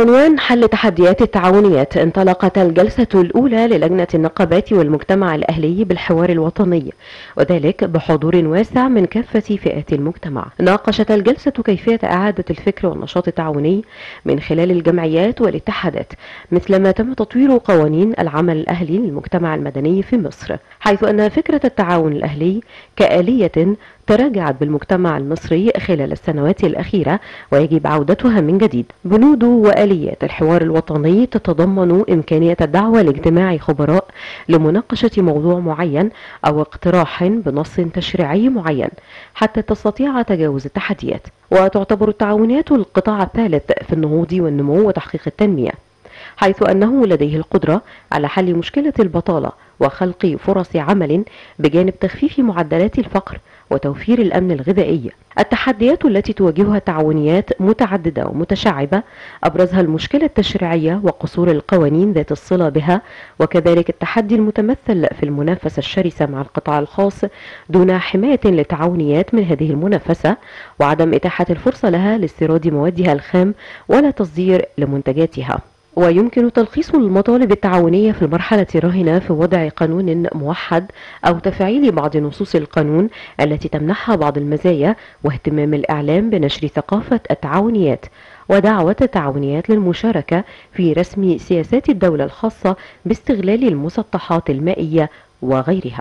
بعنوان حل تحديات التعاونيات انطلقت الجلسة الأولى للجنة النقابات والمجتمع الأهلي بالحوار الوطني وذلك بحضور واسع من كافة فئات المجتمع ناقشت الجلسة كيفية إعادة الفكر والنشاط التعاوني من خلال الجمعيات والاتحادات مثلما تم تطوير قوانين العمل الأهلي للمجتمع المدني في مصر حيث أن فكرة التعاون الأهلي كآلية تراجعت بالمجتمع المصري خلال السنوات الأخيرة ويجب عودتها من جديد بنود وآليات الحوار الوطني تتضمن إمكانية الدعوة لاجتماع خبراء لمناقشة موضوع معين أو اقتراح بنص تشريعي معين حتى تستطيع تجاوز التحديات وتعتبر التعاونات القطاع الثالث في النهوض والنمو وتحقيق التنمية حيث أنه لديه القدرة على حل مشكلة البطالة وخلق فرص عمل بجانب تخفيف معدلات الفقر وتوفير الأمن الغذائي التحديات التي تواجهها التعاونيات متعددة ومتشعبة أبرزها المشكلة التشريعية وقصور القوانين ذات الصلة بها وكذلك التحدي المتمثل في المنافسة الشرسة مع القطاع الخاص دون حماية للتعاونيات من هذه المنافسة وعدم إتاحة الفرصة لها لاستيراد موادها الخام ولا تصدير لمنتجاتها ويمكن تلخيص المطالب التعاونية في المرحلة الراهنة في وضع قانون موحد أو تفعيل بعض نصوص القانون التي تمنحها بعض المزايا واهتمام الإعلام بنشر ثقافة التعاونيات ودعوة التعاونيات للمشاركة في رسم سياسات الدولة الخاصة باستغلال المسطحات المائية وغيرها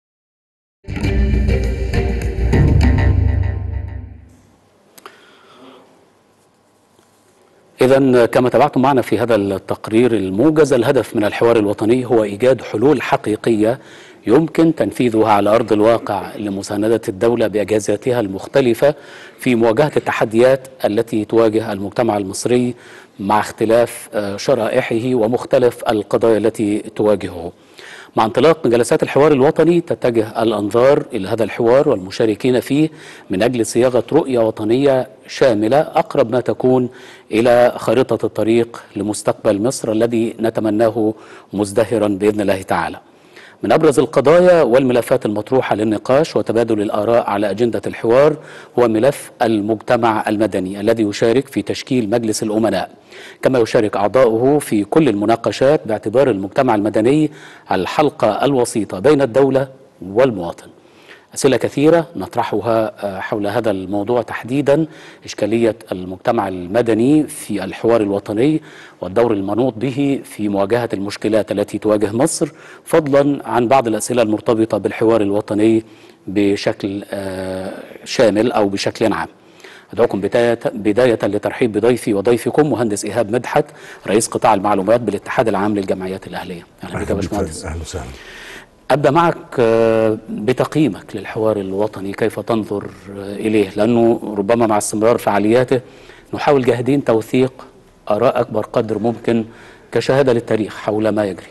إذا كما تابعتم معنا في هذا التقرير الموجز الهدف من الحوار الوطني هو إيجاد حلول حقيقية يمكن تنفيذها على أرض الواقع لمساندة الدولة بأجهزتها المختلفة في مواجهة التحديات التي تواجه المجتمع المصري مع اختلاف شرائحه ومختلف القضايا التي تواجهه. مع انطلاق جلسات الحوار الوطني تتجه الأنظار إلى هذا الحوار والمشاركين فيه من أجل صياغة رؤية وطنية شاملة أقرب ما تكون إلى خارطة الطريق لمستقبل مصر الذي نتمناه مزدهرا بإذن الله تعالى من أبرز القضايا والملفات المطروحة للنقاش وتبادل الآراء على أجندة الحوار هو ملف المجتمع المدني الذي يشارك في تشكيل مجلس الأمناء كما يشارك أعضاؤه في كل المناقشات باعتبار المجتمع المدني الحلقة الوسيطة بين الدولة والمواطن أسئلة كثيرة نطرحها حول هذا الموضوع تحديدا إشكالية المجتمع المدني في الحوار الوطني والدور المنوط به في مواجهة المشكلات التي تواجه مصر فضلا عن بعض الأسئلة المرتبطة بالحوار الوطني بشكل شامل أو بشكل عام أدعوكم بداية, بداية لترحيب بضيفي وضيفكم مهندس إيهاب مدحت رئيس قطاع المعلومات بالاتحاد العام للجمعيات الأهلية أهلا بك يا باشمهندس أهلا وسهلا أبدأ معك بتقييمك للحوار الوطني كيف تنظر إليه لأنه ربما مع استمرار فعالياته نحاول جاهدين توثيق آراء أكبر قدر ممكن كشهادة للتاريخ حول ما يجري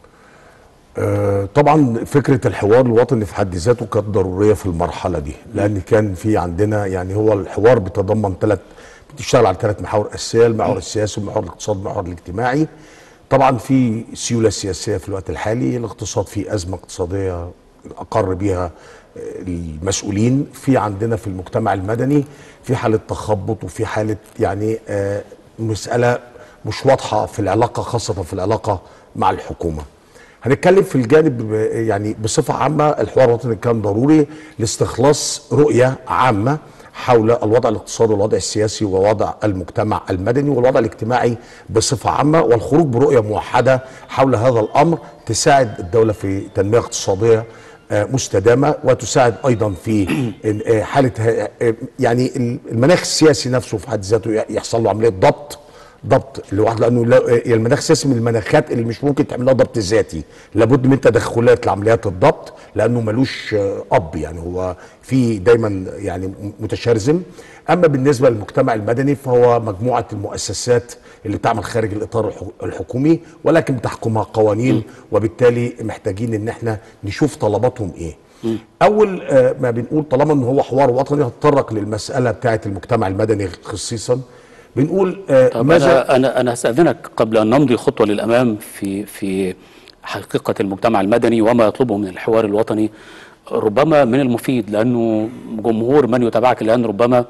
آه طبعا فكرة الحوار الوطني في حد ذاته كانت ضرورية في المرحلة دي لأن كان في عندنا يعني هو الحوار بيتضمن ثلاث بتشتغل على ثلاث محاور أساسية المحور السياسي والمحور الاقتصادي والمحور الاجتماعي طبعا في سيوله سياسيه في الوقت الحالي الاقتصاد في ازمه اقتصاديه اقر بها المسؤولين في عندنا في المجتمع المدني في حاله تخبط وفي حاله يعني مساله مش واضحه في العلاقه خاصه في العلاقه مع الحكومه هنتكلم في الجانب يعني بصفه عامه الحوار الوطني كان ضروري لاستخلاص رؤيه عامه حول الوضع الاقتصادي والوضع السياسي ووضع المجتمع المدني والوضع الاجتماعي بصفة عامة والخروج برؤية موحدة حول هذا الأمر تساعد الدولة في تنمية اقتصادية مستدامة وتساعد أيضا في حالة يعني المناخ السياسي نفسه في حد ذاته يحصل له عملية ضبط ضبط لوحده لانه المناخ السياسي من المناخات اللي مش ممكن تعمل لها ضبط ذاتي لابد من تدخلات لعمليات الضبط لانه ملوش اب يعني هو في دايما يعني متشرذم اما بالنسبه للمجتمع المدني فهو مجموعه المؤسسات اللي تعمل خارج الاطار الحكومي ولكن بتحكمها قوانين وبالتالي محتاجين ان احنا نشوف طلباتهم ايه اول ما بنقول طالما ان هو حوار وطني هتطرق للمساله بتاعه المجتمع المدني خصيصا بنقول طب ماذا انا انا هستاذنك قبل ان نمضي خطوه للامام في في حقيقه المجتمع المدني وما يطلبه من الحوار الوطني ربما من المفيد لانه جمهور من يتابعك الان ربما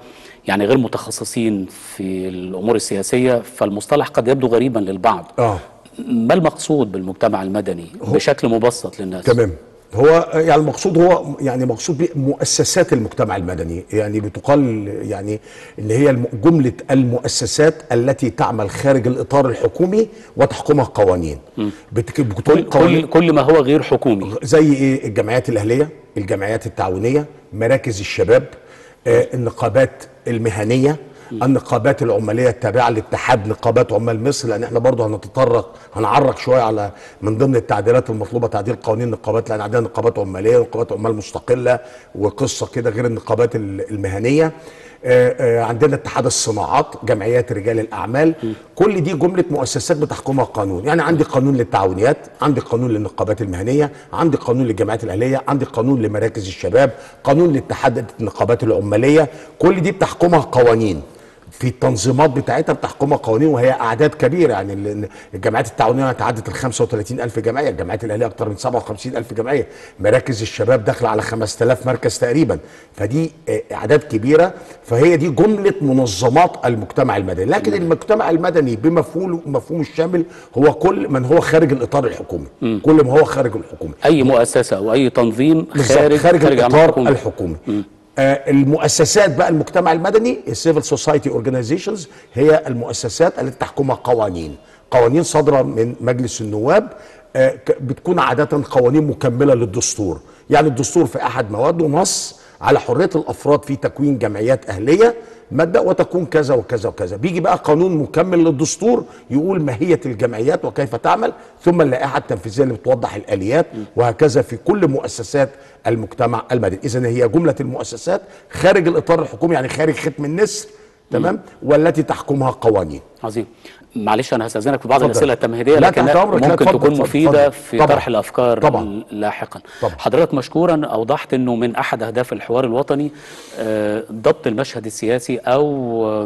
يعني غير متخصصين في الامور السياسيه فالمصطلح قد يبدو غريبا للبعض اه ما المقصود بالمجتمع المدني بشكل مبسط للناس تمام هو يعني المقصود هو يعني مقصود بيه مؤسسات المجتمع المدني يعني بتقال يعني ان هي الم- جمله المؤسسات التي تعمل خارج الاطار الحكومي وتحكمها قوانين بتك- بتكون كل, قوانين كل, كل ما هو غير حكومي زي ايه الجمعيات الاهليه الجمعيات التعاونيه مراكز الشباب آه النقابات المهنيه النقابات العماليه التابعه لاتحاد نقابات عمال مصر لان احنا برضه هنتطرق هنعرق شويه على من ضمن التعديلات المطلوبه تعديل قوانين النقابات لان عندنا نقابات عماليه ونقابات عمال مستقله وقصه كده غير النقابات ال- المهنيه آه، آه، عندنا اتحاد الصناعات جمعيات رجال الاعمال كل دي جمله مؤسسات بتحكمها قانون يعني عندي قانون للتعاونيات عندي قانون للنقابات المهنيه عندي قانون للجمعيات الاهليه عندي قانون لمراكز الشباب قانون لاتحاد النقابات العماليه كل دي بتحكمها قوانين في التنظيمات بتاعتها بتحكمها قوانين وهي اعداد كبيره يعني ال- الجمعيات التعاونيه تعدت ال 35 الف جمعيه الجمعيات الاهليه اكثر من 57 الف جمعيه مراكز الشباب داخله على 5000 مركز تقريبا فدي آه، اعداد كبيره فهي دي جمله منظمات المجتمع المدني لكن المجتمع المدني بمفهومه مفهومه الشامل هو كل من هو خارج الاطار الحكومي كل ما هو خارج الحكومي اي مؤسسه او اي تنظيم بالظبط، خارج خارج عمل الاطار حكومي. الحكومي آه المؤسسات بقى المجتمع المدني السيفل سوسايتي اورجانيزيشنز هي المؤسسات التي تحكمها قوانين قوانين صادره من مجلس النواب آه ك- بتكون عاده قوانين مكمله للدستور يعني الدستور في احد مواده نص على حريه الافراد في تكوين جمعيات اهليه ماده وتكون كذا وكذا وكذا بيجي بقى قانون مكمل للدستور يقول ماهيه الجمعيات وكيف تعمل ثم اللائحه التنفيذيه اللي بتوضح الاليات وهكذا في كل مؤسسات المجتمع المدني اذا هي جمله المؤسسات خارج الاطار الحكومي يعني خارج ختم النسر تمام والتي تحكمها قوانين عظيم معلش انا هستاذنك في بعض اتفضل. الاسئله التمهيديه لا، لكن تحت أمرك. لا، ممكن اتفضل، تكون اتفضل، مفيده اتفضل. في طبعا. طرح الافكار طبعا. لاحقا طبعا. حضرتك مشكورا اوضحت انه من احد اهداف الحوار الوطني آه، ضبط المشهد السياسي او آه،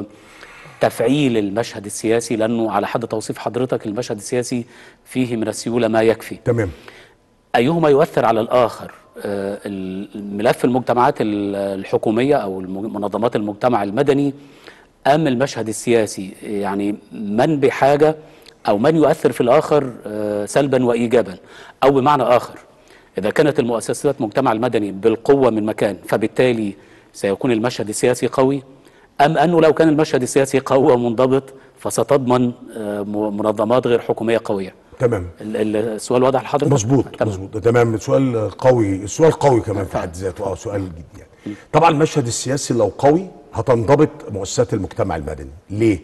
تفعيل المشهد السياسي لانه على حد توصيف حضرتك المشهد السياسي فيه من السيوله ما يكفي تمام أيهما يؤثر على الآخر آه، الملف المجتمعات ال- الحكومية أو الم- منظمات المجتمع المدني أم المشهد السياسي يعني من بحاجة أو من يؤثر في الآخر آه، سلبا وإيجابا أو بمعنى آخر إذا كانت المؤسسات المجتمع المدني بالقوة من مكان فبالتالي سيكون المشهد السياسي قوي أم أنه لو كان المشهد السياسي قوي ومنضبط فستضمن آه، م- منظمات غير حكومية قوية تمام ال- ال- السؤال واضح لحضرتك؟ مظبوط تمام. مظبوط تمام سؤال قوي السؤال قوي كمان في حد ذاته اه سؤال جديد يعني طبعا المشهد السياسي لو قوي هتنضبط مؤسسات المجتمع المدني ليه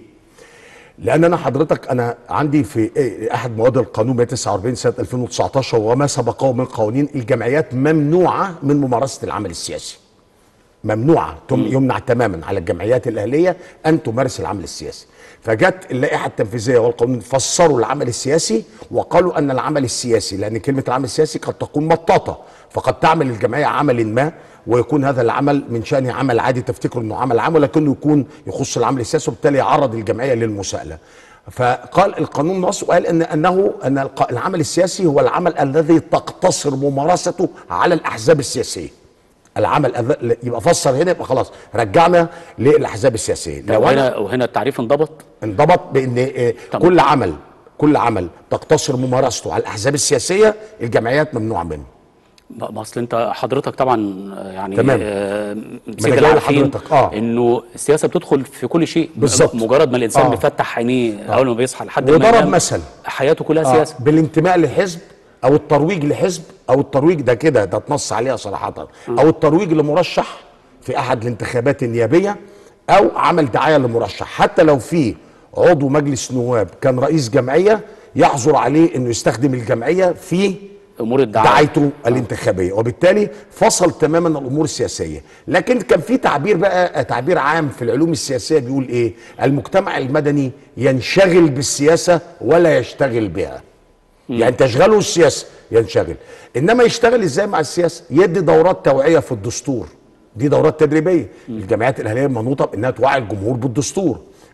لان انا حضرتك انا عندي في إيه احد مواد القانون 149 سنه 2019 وما سبقه من قوانين الجمعيات ممنوعه من ممارسه العمل السياسي ممنوعه تم يمنع تماما على الجمعيات الاهليه ان تمارس العمل السياسي فجت اللائحه التنفيذيه والقانون فسروا العمل السياسي وقالوا ان العمل السياسي لان كلمه العمل السياسي قد تكون مطاطه فقد تعمل الجمعيه عمل ما ويكون هذا العمل من شانه عمل عادي تفتكروا انه عمل عام ولكنه يكون يخص العمل السياسي وبالتالي يعرض الجمعيه للمساءله فقال القانون نص وقال ان انه ان الق- العمل السياسي هو العمل الذي تقتصر ممارسته على الاحزاب السياسيه العمل الذ- يبقى فسر هنا يبقى خلاص رجعنا للاحزاب السياسيه لو انا وهنا وهنا التعريف انضبط انضبط بان آه، تمام. كل عمل كل عمل تقتصر ممارسته على الاحزاب السياسيه الجمعيات ممنوع منه ما ما اصل انت حضرتك طبعا آه، يعني تمام. آه، أنا سيد جاي العارفين لحضرتك، آه. انه السياسه بتدخل في كل شيء بالظبط. مجرد ما الانسان آه. بيفتح عينيه اول ما بيصحى لحد ما وضرب ينام، مثل. حياته كلها آه سياسه بالانتماء لحزب او الترويج لحزب او الترويج ده كده ده اتنص عليها صراحه او الترويج لمرشح في احد الانتخابات النيابيه او عمل دعايه لمرشح حتى لو في عضو مجلس نواب كان رئيس جمعيه يحظر عليه انه يستخدم الجمعيه في امور الدعايه دعايته الانتخابيه وبالتالي فصل تماما الامور السياسيه لكن كان في تعبير بقى تعبير عام في العلوم السياسيه بيقول ايه المجتمع المدني ينشغل بالسياسه ولا يشتغل بها يعني تشغله السياسه ينشغل انما يشتغل ازاي مع السياسه يدي دورات توعيه في الدستور دي دورات تدريبيه الجمعيات الاهليه منوطه بانها توعي الجمهور بالدستور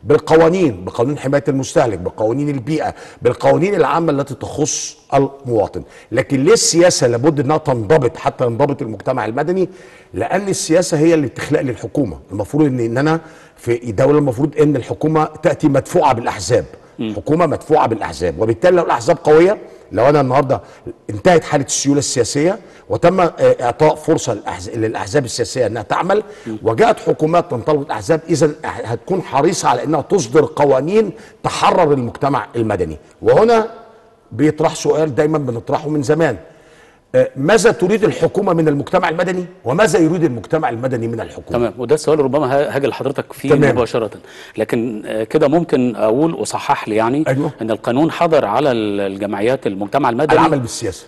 بالقوانين بقانون حمايه المستهلك بقوانين البيئه بالقوانين العامه التي تخص المواطن لكن ليه السياسه لابد انها تنضبط حتى ينضبط المجتمع المدني لان السياسه هي اللي بتخلق لي الحكومه المفروض ان ان انا في دوله المفروض ان الحكومه تاتي مدفوعه بالاحزاب حكومه مدفوعه بالاحزاب وبالتالي لو الاحزاب قويه لو انا النهارده انتهت حاله السيوله السياسيه وتم آه، اعطاء فرصه للأحز- للاحزاب السياسيه انها تعمل وجاءت حكومات تنطلق الاحزاب اذا هتكون حريصه على انها تصدر قوانين تحرر المجتمع المدني وهنا بيطرح سؤال دايما بنطرحه من زمان آه، ماذا تريد الحكومه من المجتمع المدني وماذا يريد المجتمع المدني من الحكومه تمام وده السؤال ربما ه- هاجي لحضرتك فيه تمام. مباشرة لكن آه، كده ممكن أقول وصحح لي يعني أيوة. أن القانون حضر على ال- الجمعيات المجتمع المدني العمل بالسياسه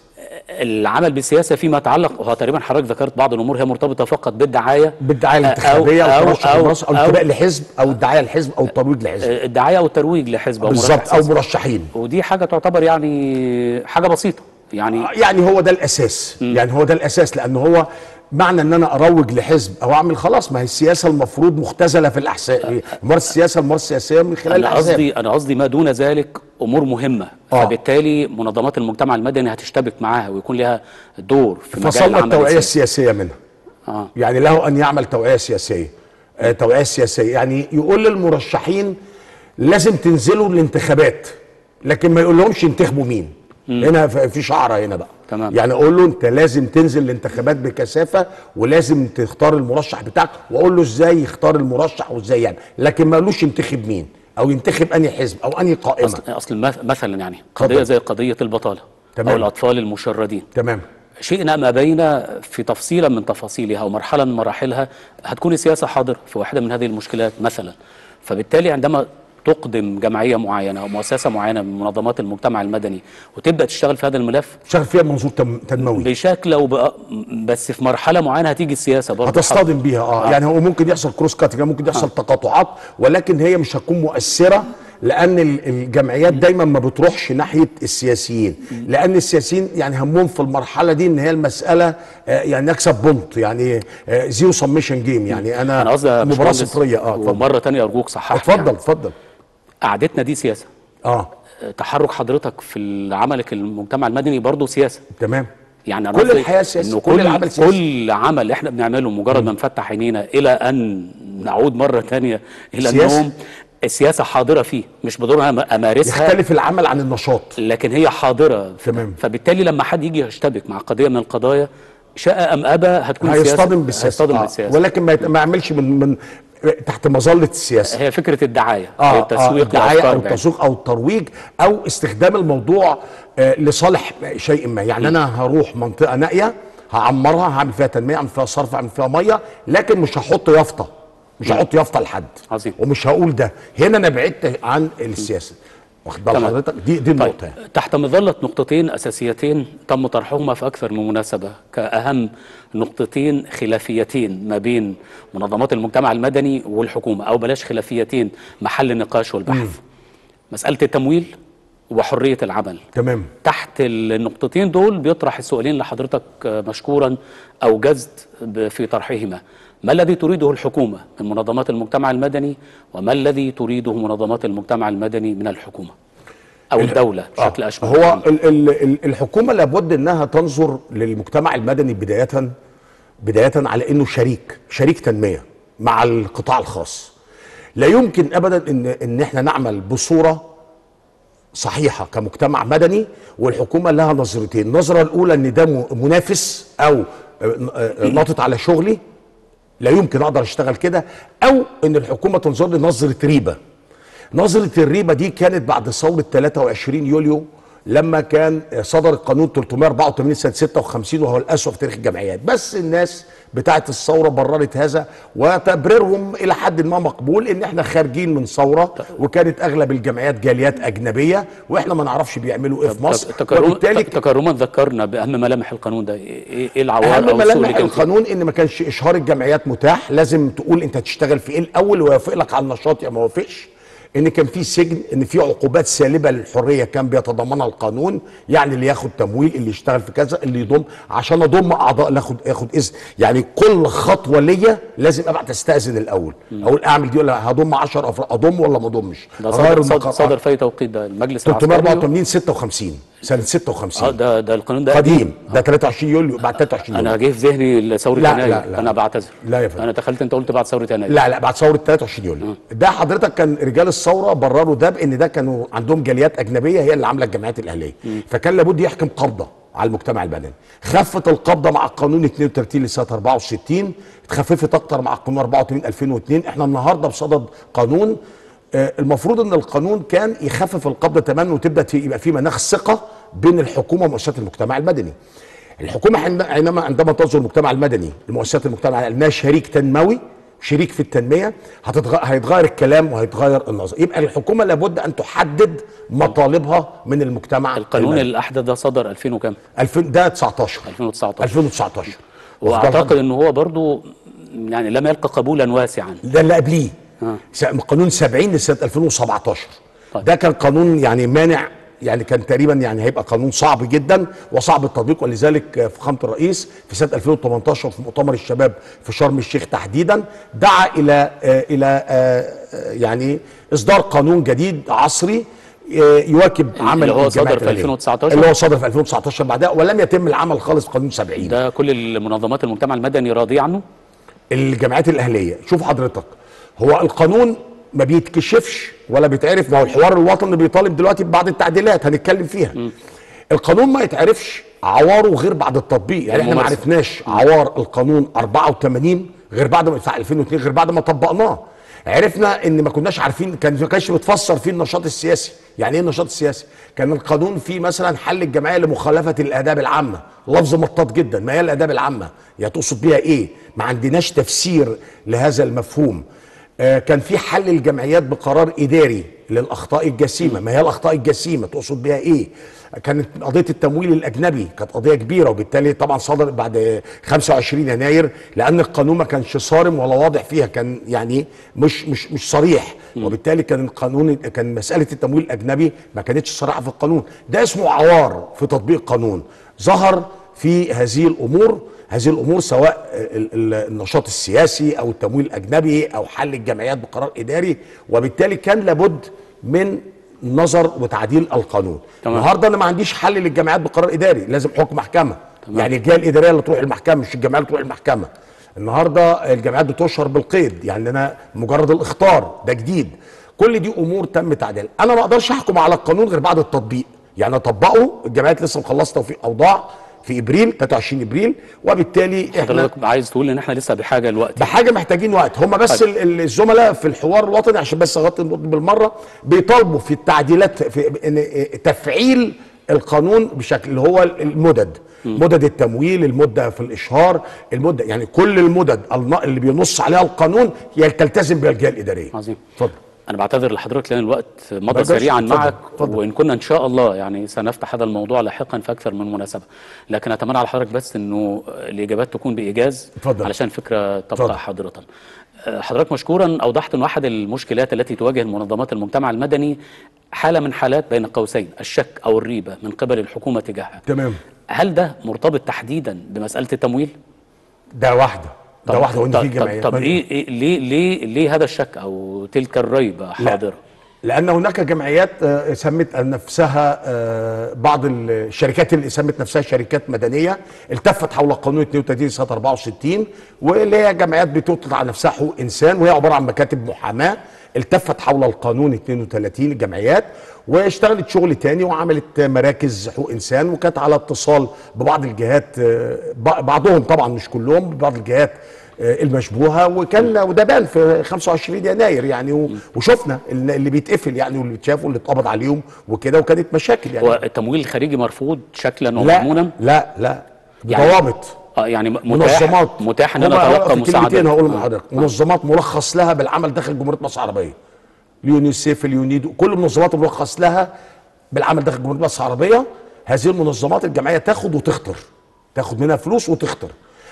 العمل بالسياسة فيما يتعلق وهو تقريبا حضرتك ذكرت بعض الأمور هي مرتبطة فقط بالدعاية بالدعايه أو- الانتخابيه او, أو- ترشح أو- المرشح او أو- انتماء لحزب او الدعايه لحزب او الترويج لحزب آه، الدعاية أو الترويج لحزب أو مرشح بالظبط او سياسي. مرشحين ودي حاجة تعتبر يعني حاجة بسيطة يعني يعني هو ده الاساس يعني هو ده الاساس لان هو معنى ان انا اروج لحزب او اعمل خلاص ما هي السياسه المفروض مختزله في الاحزاب ممارسه السياسه الممارسه السياسيه من خلال انا الاحزاب قصدي انا قصدي ما دون ذلك امور مهمه آه. فبالتالي منظمات المجتمع المدني هتشتبك معاها ويكون لها دور في مجال فصلنا العمل التوعيه السياسي. السياسيه منها اه يعني له ان يعمل توعيه سياسيه آه توعيه سياسيه يعني يقول للمرشحين لازم تنزلوا الانتخابات لكن ما يقول لهمش انتخبوا مين هنا ف- في شعره هنا بقى تمام. يعني اقول له انت لازم تنزل الانتخابات بكثافه ولازم تختار المرشح بتاعك واقول له ازاي يختار المرشح وازاي يعني لكن ما قالوش ينتخب مين او ينتخب انهي حزب او انهي قائمه اصل اصل مث- مثلا يعني قضيه اتفضل. زي قضيه البطاله تمام. او الاطفال المشردين تمام شئنا ما بين في تفصيلا من تفاصيلها ومرحله من مراحلها هتكون السياسه حاضره في واحده من هذه المشكلات مثلا فبالتالي عندما تقدم جمعيه معينه او مؤسسه معينه من منظمات المجتمع المدني وتبدا تشتغل في هذا الملف شغل فيها منظور تم- تنموي بشكل او بأ- بس في مرحله معينه هتيجي السياسه برضه هتصطدم بيها اه, آه. يعني هو ممكن يحصل كروس كاتنج ممكن يحصل تقاطعات ولكن هي مش هتكون مؤثره لان ال- الجمعيات دايما ما بتروحش ناحيه السياسيين لان السياسيين يعني همهم في المرحله دي ان هي المساله آه، يعني نكسب بونت يعني زيرو سميشن جيم يعني انا, انا قصدي يا مباراه باشمهندس، صفريه اه اتفضل ومره تانية ارجوك صحح اتفضل اتفضل قعدتنا دي سياسه اه تحرك حضرتك في عملك المجتمع المدني برضه سياسه تمام يعني أنا كل قصدي الحياة سياسة، إنه كل كل العمل سياسي. كل عمل احنا بنعمله مجرد ما نفتح عينينا الى ان نعود مره تانية الى سياسة. النوم السياسه حاضره فيه مش بدورها أم- امارسها يختلف العمل عن النشاط لكن هي حاضره تمام. فبالتالي لما حد يجي يشتبك مع قضيه من القضايا شاء ام ابى هتكون هيصطدم بالسياسه هيصطدم آه. بالسياسه ولكن ما يت- ما يعملش من من تحت مظله السياسه هي فكره الدعايه هي اه التسويق الدعايه لأفكار او بعيدة. التسويق او الترويج او استخدام الموضوع آه لصالح شيء ما يعني انا هروح منطقه نائيه هعمرها هعمل فيها تنميه هعمل فيها صرف هعمل فيها ميه لكن مش هحط يافطه مش هحط يافطه لحد عظيم. ومش هقول ده هنا انا بعدت عن السياسه واخد بال تمام. حضرتك دي دي النقطه يعني. طيب تحت مظلة نقطتين أساسيتين تم طرحهما في أكثر من مناسبة كأهم نقطتين خلافيتين ما بين منظمات المجتمع المدني والحكومة أو بلاش خلافيتين محل النقاش والبحث مسألة التمويل وحرية العمل تمام تحت النقطتين دول بيطرح السؤالين لحضرتك آه، مشكورا أوجزت ب- في طرحهما ما الذي تريده الحكومة من منظمات المجتمع المدني وما الذي تريده منظمات المجتمع المدني من الحكومة أو الدولة بشكل آه. أشمل هو ال ال ال الحكومه لابد انها تنظر للمجتمع المدني بدايه بدايه على انه شريك شريك تنميه مع القطاع الخاص لا يمكن ابدا ان ان احنا نعمل بصوره صحيحه كمجتمع مدني والحكومه لها نظرتين النظره الاولى ان ده م- منافس او آه، آه، ناطط على شغلي لا يمكن اقدر اشتغل كده او ان الحكومه تنظر لي نظره ريبه نظرة الريبة دي كانت بعد ثورة 23 يوليو لما كان صدر القانون 384 سنة 56 وهو الأسوأ في تاريخ الجمعيات بس الناس بتاعت الثورة بررت هذا وتبريرهم إلى حد ما مقبول إن إحنا خارجين من ثورة وكانت أغلب الجمعيات جاليات أجنبية وإحنا ما نعرفش بيعملوا إيه في مصر تكرم وبالتالي تكرما ذكرنا بأهم ملامح القانون ده إيه إيه العوار اهم أو السوء اللي ملامح كان فيه؟ القانون ان ما كانش اشهار الجمعيات متاح لازم تقول انت هتشتغل في ايه الاول ويوافق لك على النشاط يا ما وافقش ان كان في سجن ان في عقوبات سالبه للحريه كان بيتضمنها القانون يعني اللي ياخد تمويل اللي يشتغل في كذا اللي يضم عشان اضم اعضاء اللي اخد اخد اذن يعني كل خطوه ليا لازم ابقى تستاذن الاول اقول اعمل دي ولا هضم 10 افراد اضم ولا ما اضمش ده غير صدر, صدر, المقر- صدر في توقيت ده المجلس العسكري 384 56 سنه 56 اه ده ده القانون ده قديم ده 23 يوليو بعد 23 يوليو انا جه في ذهني ثوره لا، يناير لا، لا. انا بعتذر لا يا فندم. انا دخلت انت قلت بعد ثوره يناير لا لا بعد ثوره 23 يوليو ده حضرتك كان رجال الثوره برروا ده بان ده كانوا عندهم جاليات اجنبيه هي اللي عامله الجمعيات الاهليه فكان لابد يحكم قبضه على المجتمع المدني خفت القبضه مع القانون 32 لسنه 64 اتخففت اكتر مع القانون 84 2002 احنا النهارده بصدد قانون آه، المفروض ان القانون كان يخفف القبضه تماما وتبدا في- يبقى في مناخ ثقه بين الحكومه ومؤسسات المجتمع المدني الحكومه حين- حينما عندما تنظر المجتمع المدني لمؤسسات المجتمع انها شريك تنموي شريك في التنميه هتتغ... هيتغير الكلام وهيتغير النظر يبقى الحكومه لابد ان تحدد مطالبها من المجتمع القانون المدني. الاحدث ده صدر 2000 وكام 2000 ده 19 2019 2019 واعتقد ان هو برضو يعني لم يلقى قبولا واسعا ده اللي قبليه آه. س- قانون 70 لسنه 2017 طيب. ده كان قانون يعني مانع يعني كان تقريبا يعني هيبقى قانون صعب جدا وصعب التطبيق ولذلك آه، فخامه الرئيس في سنه 2018 في مؤتمر الشباب في شرم الشيخ تحديدا دعا الى آه، الى آه، آه، يعني اصدار قانون جديد عصري آه، يواكب عمل اللي هو الجمعيات صدر في الأهلية. 2019 اللي هو صدر في 2019 بعدها ولم يتم العمل خالص في قانون 70 ده كل المنظمات المجتمع المدني راضيه عنه الجامعات الاهليه شوف حضرتك هو القانون ما بيتكشفش ولا بيتعرف ما هو الحوار الوطني بيطالب دلوقتي ببعض التعديلات هنتكلم فيها القانون ما يتعرفش عواره غير بعد التطبيق يعني احنا ما الممارسة. عرفناش عوار القانون 84 غير بعد ما بتاع 2002 غير بعد ما طبقناه عرفنا ان ما كناش عارفين كان ما كانش بتفسر فيه النشاط السياسي يعني ايه النشاط السياسي كان القانون فيه مثلا حل الجمعيه لمخالفه الاداب العامه لفظ مطاط جدا ما هي الاداب العامه يعني تقصد بيها ايه ما عندناش تفسير لهذا المفهوم آه، كان في حل الجمعيات بقرار اداري للاخطاء الجسيمه ما هي الاخطاء الجسيمه تقصد بيها ايه كانت قضيه التمويل الاجنبي كانت قضيه كبيره وبالتالي طبعا صدر بعد 25 يناير لان القانون ما كانش صارم ولا واضح فيها كان يعني مش مش مش صريح وبالتالي كان القانون كان مساله التمويل الاجنبي ما كانتش صراحه في القانون ده اسمه عوار في تطبيق القانون ظهر في هذه الامور هذه الامور سواء ال- ال- النشاط السياسي او التمويل الاجنبي او حل الجمعيات بقرار اداري وبالتالي كان لابد من نظر وتعديل القانون تمام. النهارده انا ما عنديش حل للجمعيات بقرار اداري لازم حكم محكمه يعني الجهه الاداريه اللي تروح المحكمه مش الجمعيه اللي تروح المحكمه النهارده الجمعيات بتشهر بالقيد يعني انا مجرد الاخطار ده جديد كل دي امور تم تعديلها انا ما اقدرش احكم على القانون غير بعد التطبيق يعني اطبقه الجمعيات لسه مخلصه توفيق اوضاع في ابريل 23 ابريل وبالتالي احنا حضرتك عايز تقول ان احنا لسه بحاجه لوقت بحاجه محتاجين وقت هم بس ال- ال- الزملاء في الحوار الوطني عشان بس اغطي النقطه بالمره بيطالبوا في التعديلات في إن تفعيل القانون بشكل اللي هو المدد مدد التمويل المده في الاشهار المده يعني كل المدد الن- اللي بينص عليها القانون هي تلتزم بها الجهه الاداريه عظيم اتفضل انا بعتذر لحضرتك لان الوقت مضى بقدرش. سريعا اتفضل، معك اتفضل. وان كنا ان شاء الله يعني سنفتح هذا الموضوع لاحقا في اكثر من مناسبه لكن اتمنى على حضرتك بس انه الاجابات تكون بايجاز اتفضل. علشان الفكره تبقى اتفضل. حاضره أه، حضرتك مشكورا اوضحت ان احد المشكلات التي تواجه المنظمات المجتمع المدني حاله من حالات بين قوسين الشك او الريبه من قبل الحكومه تجاهها تمام هل ده مرتبط تحديدا بمساله التمويل ده واحده ده واحده وان طب, في طب, جمعيات طب ما- ليه إيه- ليه ليه ليه هذا الشك او تلك الريبه حاضره لان هناك جمعيات آه، سمت نفسها آه، بعض الشركات اللي سمت نفسها شركات مدنيه التفت حول قانون 32 سنه 64 واللي هي جمعيات بتطلق على نفسها حقوق انسان وهي عباره عن مكاتب محاماه التفت حول القانون 32 الجمعيات واشتغلت شغل تاني وعملت مراكز حقوق انسان وكانت على اتصال ببعض الجهات آه، ب- بعضهم طبعا مش كلهم ببعض الجهات آه، المشبوهه وكان وده بان في 25 يناير يعني و- وشفنا اللي اللي بيتقفل يعني واللي بيتشاف واللي اتقبض عليهم وكده وكانت مشاكل يعني والتمويل الخارجي مرفوض شكلا لا ومضمونا لا لا يعني- بضوابط اه يعني متاح منظمات متاح ان هم انا اتلقى في كلمتين مساعده هقول آه. لحضرتك منظمات مرخص لها بالعمل داخل جمهوريه مصر العربيه اليونيسيف اليونيدو كل المنظمات المرخص لها بالعمل داخل جمهوريه مصر العربيه هذه المنظمات الجمعيه تاخد وتخطر تاخد منها فلوس وتخطر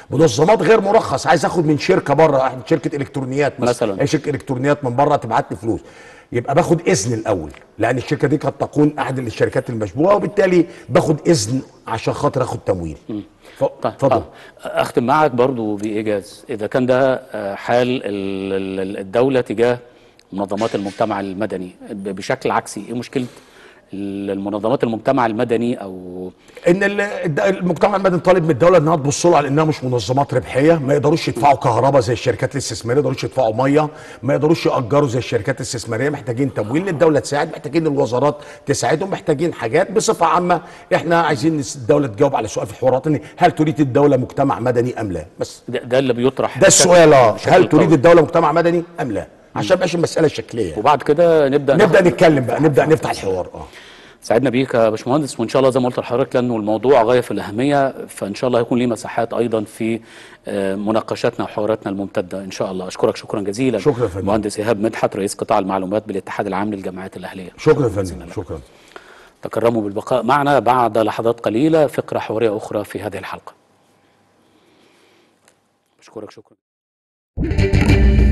منظمات غير مرخص عايز اخد من شركه بره واحد شركه الكترونيات مثلاً. اي شركه الكترونيات من بره تبعت لي فلوس يبقى باخد اذن الاول لان الشركه دي قد تكون احد الشركات المشبوهه وبالتالي باخد اذن عشان خاطر اخد تمويل ف- طيب اتفضل آه. اختم معك برضو بايجاز اذا كان ده آه، حال ال- ال- الدوله تجاه منظمات المجتمع المدني ب- بشكل عكسي ايه مشكله ال- المنظمات المجتمع المدني او ان ال- الد- المجتمع المدني طالب من الدوله انها تبص له على انها مش منظمات ربحيه ما يقدروش يدفعوا كهرباء زي الشركات الاستثماريه ما يقدروش يدفعوا ميه ما يقدروش ياجروا زي الشركات الاستثماريه محتاجين تمويل الدوله تساعد محتاجين الوزارات تساعدهم محتاجين حاجات بصفه عامه احنا عايزين الدوله تجاوب على سؤال في الحوارات ان هل تريد الدوله مجتمع مدني ام لا بس ده, ده اللي بيطرح ده بشكل- السؤال اه بشكل هل تريد قوي. الدوله مجتمع مدني ام لا عشان مبقاش المساله شكليه وبعد كده نبدا نبدا ناخد- نتكلم بقى نبدا نفتح الحوار اه سعدنا بيك يا باشمهندس وان شاء الله زي ما قلت لحضرتك لانه الموضوع غايه في الاهميه فان شاء الله هيكون ليه مساحات ايضا في آه، مناقشاتنا وحواراتنا الممتده ان شاء الله اشكرك شكرا جزيلا شكرا يا فندم. مهندس ايهاب مدحت رئيس قطاع المعلومات بالاتحاد العام للجامعات الاهليه شكرا يا فندم شكرا تكرموا بالبقاء معنا بعد لحظات قليله فقره حواريه اخرى في هذه الحلقه اشكرك شكرا